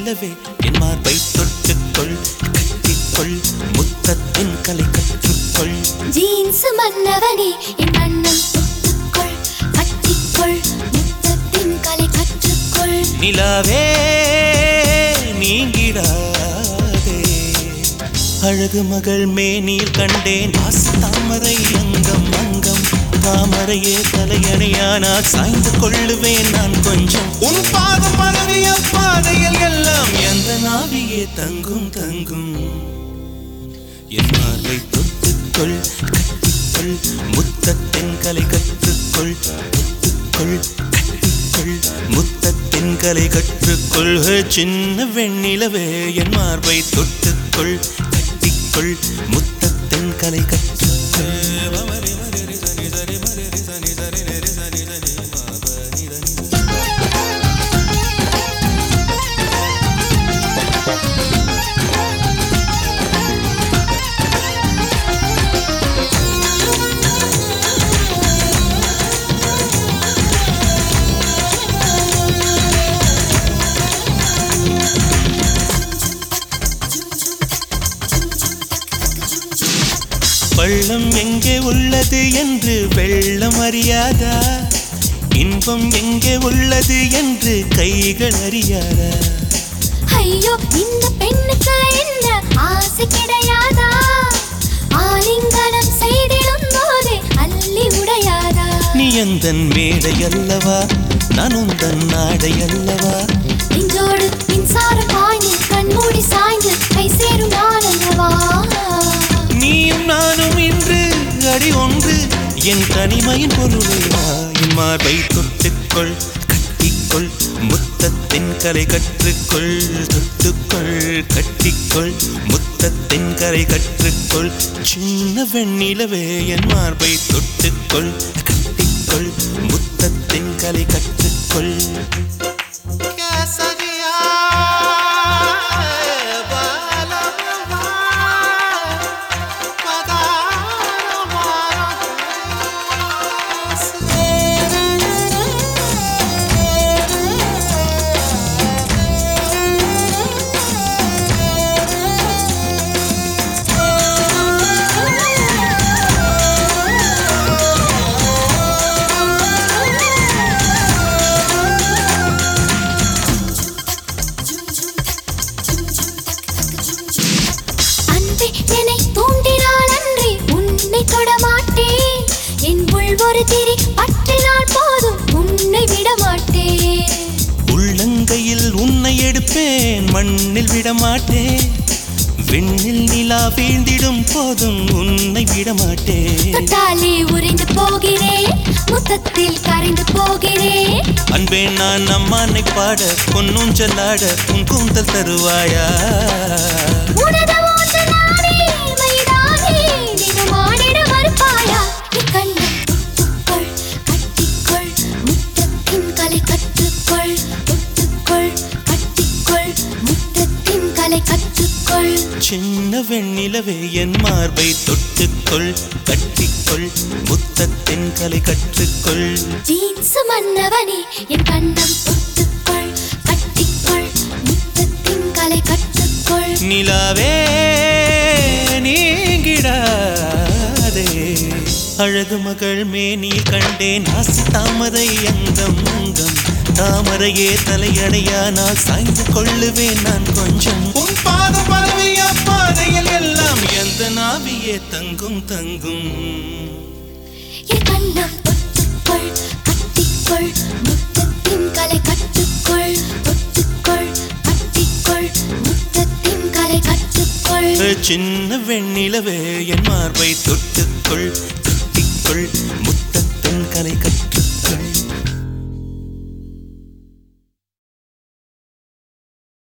வெண்ணிலவே என் மார்பை தொட்டுக்கொள் கட்டிக்கொள் முத்தத்தின் கலை கற்றுக்கொள் ஜீன்ஸ் மன்னவனே என் வண்ணம் தொட்டுக்கொள் கட்டிக்கொள் முத்தத்தின் கலை கற்றுக்கொள் நிலாவே நீங்கிடாதே அழகு மகள் மேனில் கண்டேன் ஆசை தாமரை அங்கம் அங்கம் தாமரையே தலையணையானால் சாய்ந்து கொள்ளுவேன் நான் கொஞ்சம் உன் பாதம் பரவிய பாதையில் எல்லாம் எந்த நாவியே தங்கும் தங்கும் என் மார்பை தொட்டுக்கொள் கட்டிக்கொள் முத்தத்தின் கலை கற்றுக்கொள் தொட்டுக்கொள் கட்டிக்கொள் முத்தத்தின் கலை கற்றுக்கொள் ஹே, சின்ன வெண்ணிலவே என் மார்பை தொட்டுக்கொள் கட்டிக்கொள் முத்தத்தின் கலை கற்றுக்கொள் பள்ளம் எங்கே உள்ளது என்று வெள்ளம் அறியாதா இன்பம் எங்கே உள்ளது என்று கைகள் அறியாதா ஐயோ இந்த பெண்ணுக்கு என்ன ஆசை கிடையாதா ஆலிங்கனம் செய்திடும் போது அள்ளி உடையாதா நீ எந்தன் மேடை அல்லவா நான் உந்தன் நாடை அல்லவா நெஞ்சோடு மின்சாரம் பாய்ந்து கண்மூடி சாய்ந்து கை சேரும் நான் அல்லவா நீயும் நானும் இன்று அடி ஒன்று என் தனிமையின் பொருளையா என் மார்பை தொட்டுக்கொள் கட்டிக்கொள் முத்தத்தின் கலை கற்றுக்கொள் தொட்டுக்கொள் கட்டிக்கொள் முத்தத்தின் கலை கற்றுக்கொள் சின்ன வெண்ணிலவே என் மார்பை தொட்டுக்கொள் கட்டிக்கொள் முத்தத்தின் கலை கற்றுக்கொள் அன்பே என்னை தூண்டினால் அன்றி உன்னை தொட மாட்டேன் என் உள் ஒரு திரி பற்றினால் போதும் உன்னை விட மாட்டேன் உள்ளங்கையில் உன்னை எடுப்பேன் மண்ணில் விடமாட்டேன் விண்ணில் நிலா வீழ்ந்திடும் போதும் உன்னை விடமாட்டேன் தொட்டாலே உறைந்து போகிறேன் முத்தத்தில் கரைந்து போகிறேன் அன்பே நான் அம்மானை பாட பொன்னூஞ்சலாட உன் கூந்தல் தருவாயா உனது மூன்று நாடே மைதானே தினமாடிட மறுப்பாயா என் கண்ணை தொட்டுக்கொள் கட்டிக்கொள் முத்தத்தின் கலை கற்றுக்கொள் தொட்டுக்கொள் கட்டிக்கொள் முத்தத்தின் கலை கற்றுக்கொள் சின்ன வெண்ணிலவே என் மார்பை தொட்டுக்கொள் கட்டிக்கொள் முத்தத்தின் கலை கற்றுக்கொள் ஜீன்ஸ் மன்னவனே என் கண்ணம் தொட்டுக்கொள் கட்டிக்கொள் முத்தத்தின் கலை கற்றுக்கொள் நிலாவே நீங்கிடாதே அழகு மகள் மேனி கண்டேன் ஆசி தாமரை அங்கம் அங்கம் தாமரையே தலையணையானால் சாய்ந்து கொள்ளுவேன் நான் கொஞ்சம் உன் பாதம் பரவிய பாதையில் எல்லாம் எந்த நாவியே தங்கும் தங்கும் என் கண்ணம் தொட்டுக்கொள் கட்டிக்கொள் முத்தத்தின் கலை கற்றுக்கொள் தொட்டுக்கொள் கட்டிக்கொள் முத்தத்தின் கலை கற்றுக்கொள் சின்ன வெண்ணிலவே என் மார்பை தொட்டுக்கொள் கட்டிக்கொள் முத்தத்தின் கலை கற்றுக்கொள்